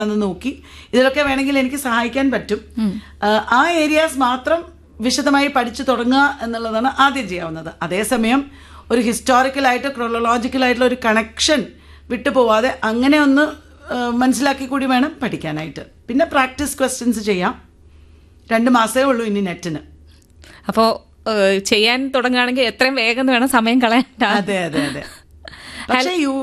എന്ന് നോക്കി ഇതിലൊക്കെ വേണമെങ്കിൽ എനിക്ക് സഹായിക്കാൻ പറ്റും ആ, ആ ഏരിയാസ് മാത്രം വിശദമായി പഠിച്ചു തുടങ്ങുക എന്നുള്ളതാണ് ആദ്യം ചെയ്യാവുന്നത് അതേസമയം ഒരു ഹിസ്റ്റോറിക്കലായിട്ട് ക്രോളോളജിക്കലായിട്ടുള്ള ഒരു കണക്ഷൻ വിട്ടുപോവാതെ അങ്ങനെ ഒന്ന് ആ, മനസ്സിലാക്കി കൂടി വേണം പഠിക്കാനായിട്ട് പിന്നെ പ്രാക്ടീസ് ക്വസ്റ്റ്യൻസ് ചെയ്യാം രണ്ട് മാസമേ ഉള്ളൂ ഇനി നെറ്റിന് അപ്പോൾ ചെയ്യാൻ തുടങ്ങുകയാണെങ്കിൽ എത്രയും വേഗം വേണം സമയം കളയണ്ട അതെ അതെ അതെ പക്ഷേ യു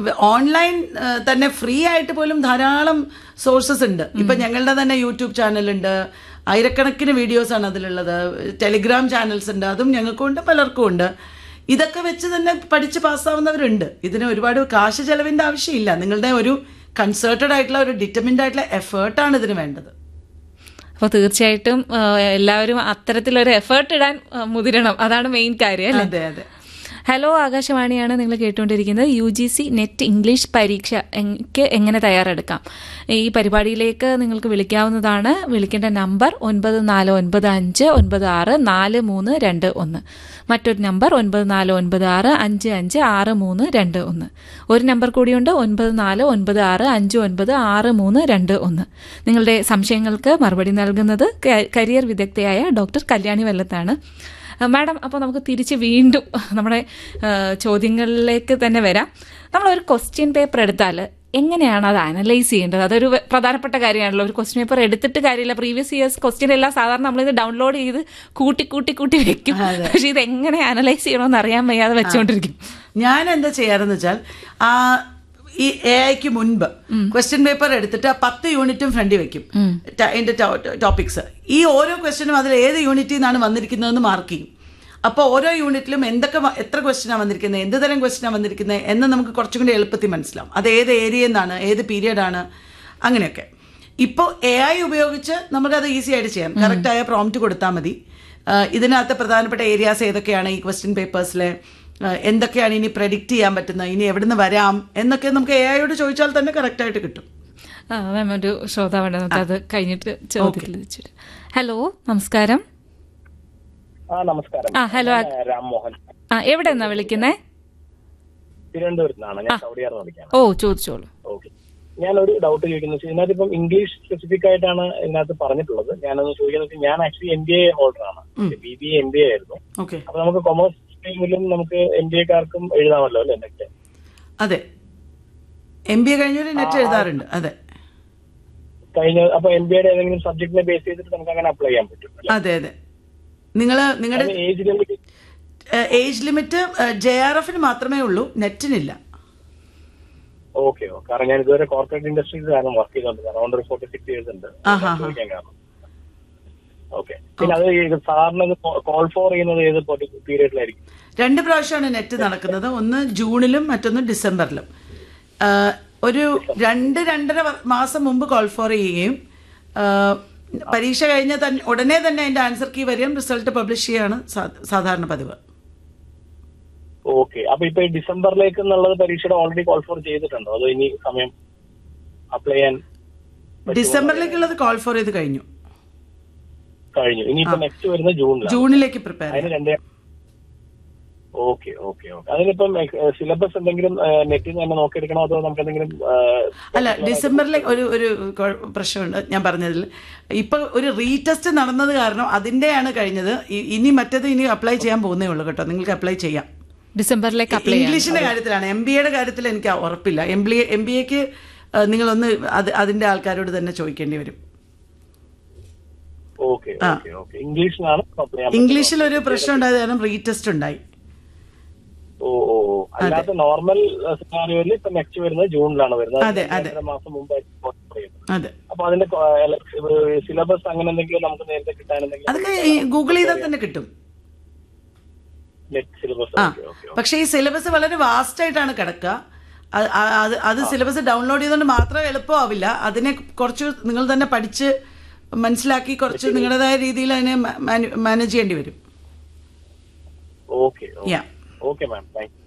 ഓൺലൈൻ തന്നെ ഫ്രീ ആയിട്ട് പോലും ധാരാളം സോഴ്സസ് ഉണ്ട് ഇപ്പൊ ഞങ്ങളുടെ തന്നെ യൂട്യൂബ് ചാനലുണ്ട് ആയിരക്കണക്കിന് വീഡിയോസ് ആണ് അതിലുള്ളത് ടെലിഗ്രാം ചാനൽസ് ഉണ്ട് അതും ഞങ്ങൾക്കും ഉണ്ട് പലർക്കും ഉണ്ട് ഇതൊക്കെ വെച്ച് തന്നെ പഠിച്ച് പാസ്സാവുന്നവരുണ്ട് ഇതിന് ഒരുപാട് കാശ് ചെലവിന്റെ ആവശ്യമില്ല നിങ്ങളുടെ ഒരു കൺസേർട്ടഡ് ആയിട്ടുള്ള ഒരു ഡിറ്റർമിൻഡ് ആയിട്ടുള്ള എഫേർട്ടാണ് ഇതിന് വേണ്ടത് അപ്പോൾ തീർച്ചയായിട്ടും ആ, എല്ലാവരും അത്തരത്തിലൊരു എഫേർട്ട് ഇടാൻ ആ, മുതിരണം അതാണ് മെയിൻ കാര്യം അല്ലേ അതെ അതെ ഹലോ ആകാശവാണിയാണ് നിങ്ങൾ കേട്ടുകൊണ്ടിരിക്കുന്നത് U G C NET English പരീക്ഷ എനിക്ക് എങ്ങനെ തയ്യാറെടുക്കാം ഈ പരിപാടിയിലേക്ക് നിങ്ങൾക്ക് വിളിക്കാവുന്നതാണ് വിളിക്കേണ്ട നമ്പർ ഒൻപത് നാല് ഒൻപത് അഞ്ച് ഒൻപത് ആറ് നാല് മൂന്ന് രണ്ട് ഒന്ന് മറ്റൊരു നമ്പർ ഒൻപത് നാല് ഒൻപത് ആറ് അഞ്ച് അഞ്ച് ആറ് മൂന്ന് രണ്ട് ഒന്ന് ഒരു നമ്പർ കൂടിയുണ്ട് ഒൻപത് നാല് ഒൻപത് ആറ് അഞ്ച് ഒൻപത് ആറ് മൂന്ന് രണ്ട് ഒന്ന് നിങ്ങളുടെ സംശയങ്ങൾക്ക് മറുപടി നൽകുന്നത് ക- കരിയർ വിദഗ്ധയായ ഡോക്ടർ കല്യാണി വെല്ലത്താണ് മാഡം അപ്പോൾ നമുക്ക് തിരിച്ച് വീണ്ടും നമ്മുടെ ആ, ചോദ്യങ്ങളിലേക്ക് തന്നെ വരാം നമ്മളൊരു ക്വസ്റ്റ്യൻ പേപ്പർ എടുത്താൽ എങ്ങനെയാണ് അത് അനലൈസ് ചെയ്യേണ്ടത് അതൊരു വ- പ്രധാനപ്പെട്ട കാര്യമാണല്ലോ ഒരു ക്വസ്റ്റ്യൻ പേപ്പർ എടുത്തിട്ട് കാര്യമില്ല പ്രീവിയസ് ഇയേഴ്സ് ക്വസ്റ്റ്യൻ എല്ലാം സാധാരണ നമ്മളിത് ഡൗൺലോഡ് ചെയ്ത് കൂട്ടി കൂട്ടി കൂട്ടി വെക്കും പക്ഷെ ഇത് എങ്ങനെ അനലൈസ് ചെയ്യണമെന്ന് അറിയാൻ വയ്യാതെ വെച്ചുകൊണ്ടിരിക്കും ഞാൻ എന്താ ചെയ്യാറെന്ന് വെച്ചാൽ ആ ഈ എ ഐക്ക് മുൻപ് ക്വസ്റ്റ്യൻ പേപ്പർ എടുത്തിട്ട് ആ പത്ത് യൂണിറ്റും ഫ്രണ്ടിൽ വെക്കും ട- അതിന്റെ ടോപ്പിക്സ് ഈ ഓരോ ക്വസ്റ്റ്യനും അതിൽ ഏത് യൂണിറ്റിൽ നിന്നാണ് വന്നിരിക്കുന്നതെന്ന് മാർക്ക് ചെയ്യും അപ്പോൾ ഓരോ യൂണിറ്റിലും എന്തൊക്കെ വ- എത്ര ക്വസ്റ്റ്യനാണ് വന്നിരിക്കുന്നത് എന്ത് തരം ക്വസ്റ്റ്യനാണ് വന്നിരിക്കുന്നത് എന്ന് നമുക്ക് കുറച്ചും കൂടി എളുപ്പത്തിൽ മനസ്സിലാവും അത് ഏത് ഏരിയയിൽ നിന്നാണ് ഏത് പീരിയഡാണ് അങ്ങനെയൊക്കെ ഇപ്പോൾ എ ഐ ഉപയോഗിച്ച് നമുക്കത് ഈസി ആയിട്ട് ചെയ്യാം കറക്റ്റായ പ്രോംപ്റ്റ് കൊടുത്താൽ മതി ആ, ഇതിനകത്ത് പ്രധാനപ്പെട്ട ഏരിയാസ് ഏതൊക്കെയാണ് ഈ ക്വസ്റ്റ്യൻ പേപ്പേഴ്സിലെ എന്തൊക്കെയാണ് ഇനി പ്രഡിക്റ്റ് ചെയ്യാൻ പറ്റുന്നത് ഇനി എവിടുന്ന് വരാം എന്നൊക്കെ നമുക്ക് എ ഐയോട് ചോദിച്ചാൽ തന്നെ കറക്റ്റായിട്ട് കിട്ടും ആ മാം ഒരു ശ്രോതാവുണ്ട് നമുക്ക് അത് കഴിഞ്ഞിട്ട് ചോദ്യത്തിൽ വെച്ചിട്ട് ഹലോ നമസ്കാരം ആ നമസ്കാരം ആ, ഹലോ. ഞാൻ രാംമോഹൻ ആ എവിടെ നിന്നാ വിളിക്കുന്നേ തിരുവനന്തപുരത്ത് നിന്നാണ് ഞാൻ സൗദിയാർന്ന് വിളിക്കാണ് ഓ ചോദിച്ചോളൂ ഓക്കെ ഞാനൊരു ഡൗട്ട് ചോദിക്കുന്നത് വെച്ചാൽ ഇതിനകത്ത് ഇപ്പം ഇംഗ്ലീഷ് സ്പെസിഫിക് ആയിട്ടാണ് ഇതിനകത്ത് പറഞ്ഞിട്ടുള്ളത് ഞാനൊന്ന് ചോദിക്കുന്നത് വെച്ചാൽ ഞാൻ actually M B A holder ആണ് B B A M B A ആയിരുന്നു ഓക്കെ അപ്പൊ നമുക്ക് കൊമേഴ്സ് സ്ട്രീമിലും നമുക്ക് എം ബി എക്കാർക്കും എഴുതാമല്ലോ അല്ലേ നെറ്റ് അതെ എം ബി എ കഴിഞ്ഞൊരു നെറ്റ് എഴുതാറുണ്ട് അതെ കഴിഞ്ഞ അപ്പൊ എം ബി എയുടെ ഏതെങ്കിലും സബ്ജക്റ്റിനെ ബേസ് ചെയ്തിട്ട് നമുക്ക് അങ്ങനെ അപ്ലൈ ചെയ്യാൻ പറ്റും അതെ അതെ നിങ്ങൾ നിങ്ങളുടെ age limit age limit J R എഫിന് മാത്രമേ ഉള്ളൂ നെറ്റിനില്ല ഓക്കെ ഓ കാരണം ഞാൻ ഇതുവരെ കോർപ്പറേറ്റ് ഇൻഡസ്ട്രീസ് കാരണം വർക്ക് ചെയ്തോണ്ട് അറൗണ്ട് ഒരു ഫോർട്ടി സിക്സ് ഇയേഴ്സ് ഉണ്ട് ആഹാ, ഞാൻ ചോദിക്കാൻ കാരണം ഓക്കെ പിന്നെ അത് ഈ സാറിന് കോൾ ഫോർ ചെയ്യുന്നത് ഏത് പീരീഡിലായിരിക്കും രണ്ട് പ്രാവശ്യമാണ് നെറ്റ് നടക്കുന്നത് ഒന്ന് ജൂണിലും മറ്റൊന്ന് ഡിസംബറിലും ആ, ഒരു രണ്ട് രണ്ടര വർ- മാസം മുമ്പ് കോൾ ഫോർ ചെയ്യുകയും ആ, പരീക്ഷ കഴിഞ്ഞ തന്നെ ഉടനെ തന്നെ അതിന്റെ ആൻസർ കീ വരികയും റിസൾട്ട് പബ്ലിഷ് ചെയ്യുകയാണ് സാ- സാധാരണ പതിവ് ഓക്കെ അപ്പൊ ഇപ്പൊ ഈ ഡിസംബറിലേക്ക് എന്നുള്ളത് പരീക്ഷയുടെ ഓൾറെഡി കോൾ ഫോർ ചെയ്തിട്ടുണ്ടോ അതോ ഇനി സമയം അപ്ലൈ ചെയ്യാൻ ഡിസംബറിലേക്കുള്ളത് കോൾ ഫോർ ചെയ്ത് കഴിഞ്ഞു കഴിഞ്ഞു ഇനിയിപ്പോ നെക്സ്റ്റ് വരുന്ന ജൂണിലാണ് ജൂണിലേക്ക് പ്രിപ്പയർ അതിന് രണ്ടേ ഓക്കെ ഓക്കെ ഓക്കെ അതിനിപ്പം സിലബസ് എന്തെങ്കിലും നെറ്റിൽ നിന്ന് തന്നെ നോക്കിയെടുക്കണോ അതോ നമുക്ക് എന്തെങ്കിലും അല്ല ഡിസംബറിലെ ഒരു ഒരു കൊ- പ്രശ്നമുണ്ട് ഞാൻ പറഞ്ഞതിൽ ഇപ്പൊ ഒരു റീടെസ്റ്റ് നടന്നത് കാരണം അതിന്റെയാണ് കഴിഞ്ഞത് ഇ- ഇനി മറ്റേത് ഇനി അപ്ലൈ ചെയ്യാൻ പോകുന്നേ ഉള്ളൂ കേട്ടോ നിങ്ങൾക്ക് അപ്ലൈ ചെയ്യാം ഡിസംബറിലേക്ക് അപ്ലൈ ചെയ്യാം ഇംഗ്ലീഷിന്റെ കാര്യത്തിലാണ് എം ബി എയുടെ കാര്യത്തിൽ എനിക്ക് ഉറപ്പില്ല M B A M B എക്ക് നിങ്ങളൊന്ന് അത് അതിന്റെ ആൾക്കാരോട് തന്നെ ചോദിക്കേണ്ടി വരും ഓക്കെ ഓക്കെ ഓക്കെ ഇംഗ്ലീഷിലാണ് അപ്ലൈ ചെയ്യാൻ ഇംഗ്ലീഷിൽ ഒരു പ്രശ്നം ഉണ്ടായത് കാരണം റീടെസ്റ്റ് ഉണ്ടായി ഓ ഓ ഓ അല്ലാത്ത നോർമൽ സിനാരിയോയിൽ ഇപ്പൊ നെക്സ്റ്റ് വരുന്നത് ജൂണിലാണ് വരുന്നത് അതെ, അതെ. രണ്ടര മാസം മുമ്പായിട്ട് ചെയ്യുന്നത് അതെ അപ്പൊ അതിന്റെ സിലബസ് അങ്ങനെ എന്തെങ്കിലും നമുക്ക് നേരത്തെ കിട്ടാൻ എന്തെങ്കിലും അതൊക്കെ ഗൂഗിൾ ചെയ്താൽ തന്നെ കിട്ടും നെറ്റ് സിലബസ് ആ ഓക്കെ ഓക്കെ പക്ഷേ ഈ സിലബസ് വളരെ വാസ്റ്റ് ആയിട്ടാണ് കിടക്കുക അത് ആ- അത് അത് സിലബസ് ഡൗൺലോഡ് ചെയ്തുകൊണ്ട് മാത്രം എളുപ്പമാവില്ല അതിനെ കുറച്ച് നിങ്ങൾ തന്നെ പഠിച്ച് മനസ്സിലാക്കി കുറച്ച് നിങ്ങളുടേതായ രീതിയിൽ അതിനെ മാനേജ് ചെയ്യേണ്ടി വരും okay Yeah. Okay ma'am thank